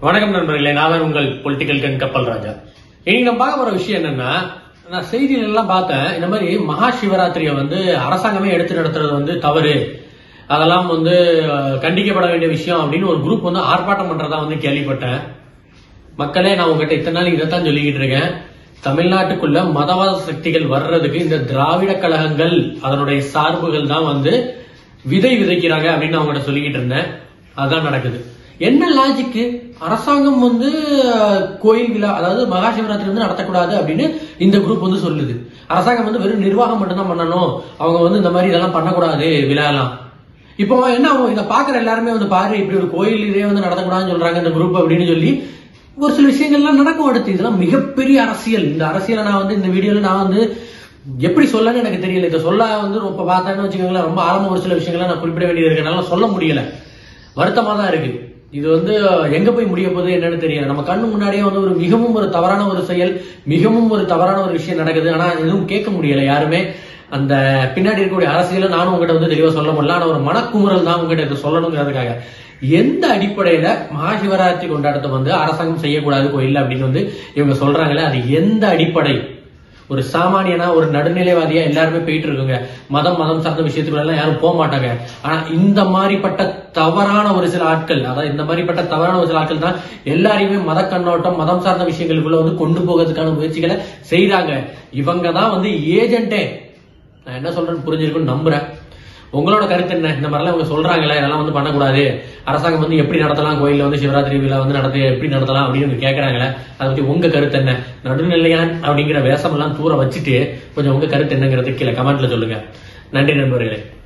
வணக்கம் நண்பர்களே நான் தான் உங்கள் பொலிட்டிக்கல் கன் கப்பல் ராஜா இன்னைக்கு நம்ம பார்க்க போற விஷயம் என்னன்னா நான் செய்திகள் எல்லாம் பார்த்தேன் இந்த மாதிரி மகா சிவராத்திரியை வந்து அரசாங்கமே எடுத்து நடத்துறது வந்து தவறு அதெல்லாம் வந்து அஹ், கண்டிக்கப்பட வேண்டிய விஷயம் அப்படின்னு ஒரு குரூப் வந்து ஆர்ப்பாட்டம் பண்றதா வந்து கேள்விப்பட்டேன் மக்களே நான் உங்ககிட்ட இத்தனை நாள் இதைத்தான் சொல்லிக்கிட்டு இருக்கேன் தமிழ்நாட்டுக்குள்ள மதவாத சக்திகள் வர்றதுக்கு இந்த திராவிட கழகங்கள் அதனுடைய சார்புகள் தான் வந்து விதை விதைக்கிறாங்க அப்படின்னு நான் உங்ககிட்ட சொல்லிக்கிட்டு இருந்தேன் அதான் நடக்குது என்ன லாஜிக்கு அரசாங்கம் வந்து அஹ், கோயில் விழா அதாவது மகா சிவராத்திரி வந்து நடத்தக்கூடாது அப்படின்னு இந்த குரூப் வந்து சொல்லுது அரசாங்கம் வந்து வெறும் நிர்வாகம் மட்டும்தான் பண்ணணும் அவங்க வந்து இந்த மாதிரி இதெல்லாம் பண்ணக்கூடாது விழாலாம் இப்போ என்ன ஆகும்? இதை பாக்குற எல்லாருமே வந்து பாரு இப்படி ஒரு கோயில் இதே வந்து நடத்தக்கூடாதுன்னு சொல்றாங்க இந்த குரூப் அப்படின்னு சொல்லி ஒரு சில விஷயங்கள்லாம் நடக்கும் அடுத்து இதெல்லாம் மிகப்பெரிய அரசியல் இந்த அரசியலை நான் வந்து இந்த வீடியோல நான் வந்து எப்படி சொல்லன்னு எனக்கு தெரியல இதை சொல்ல வந்து ரொம்ப பார்த்தேன்னு வச்சுக்கோங்களேன் ரொம்ப ஆழமா ஒரு சில விஷயங்களை நான் குறிப்பிட வேண்டியது இருக்கனால சொல்ல முடியல வருத்தமா தான் இருக்கு இது வந்து எங்க போய் முடிய போகுது என்னன்னு தெரியல நம்ம கண்ணு முன்னாடியே வந்து ஒரு மிகவும் ஒரு தவறான ஒரு செயல் மிகவும் ஒரு தவறான ஒரு விஷயம் நடக்குது ஆனா எதுவும் கேட்க முடியல யாருமே அந்த பின்னாடி இருக்கக்கூடிய அரசியலை நானும் உங்ககிட்ட வந்து தெளிவா சொல்ல முடியல ஆனா ஒரு மனக்குமுறல் தான் உங்ககிட்ட இதை சொல்லணுங்கிறதுக்காக எந்த அடிப்படையில மகாசிவராத்திரி கொண்டாட்டத்தை வந்து அரசாங்கம் செய்யக்கூடாது கோயில் அப்படின்னு வந்து இவங்க சொல்றாங்களே அது எந்த அடிப்படை ஒரு சாமானியனா ஒரு நடுநிலைவாதியா எல்லாருமே போயிட்டு இருக்குங்க மதம் மதம் சார்ந்த விஷயத்துக்குள்ள எல்லாம் யாரும் போக மாட்டாங்க ஆனா இந்த மாதிரிப்பட்ட தவறான ஒரு சில ஆட்கள் அதாவது இந்த மாதிரிப்பட்ட தவறான ஒரு சில ஆட்கள் தான் எல்லாரையுமே மத கண்ணோட்டம் மதம் சார்ந்த விஷயங்களுக்குள்ள வந்து கொண்டு போகிறதுக்கான முயற்சிகளை செய்றாங்க இவங்க தான் வந்து ஏஜென்ட்டே நான் என்ன சொல்றேன்னு புரிஞ்சிருக்குன்னு நம்புறேன் உங்களோட கருத்து என்ன இந்த மாதிரிலாம் இவங்க சொல்றாங்களே இதெல்லாம் வந்து பண்ணக்கூடாது அரசாங்கம் வந்து எப்படி நடத்தலாம் கோயில்ல வந்து சிவராத்திரி விழா வந்து நடத்தி எப்படி நடத்தலாம் அப்படின்னு இவங்க கேக்குறாங்களே அதை பத்தி உங்க கருத்து என்ன நடுநிலையான் அப்படிங்கிற வேஷமெல்லாம் தூர வச்சுட்டு கொஞ்சம் உங்க கருத்து என்னங்கிறது கீழே கமெண்ட்ல சொல்லுங்க நன்றி நண்பர்களே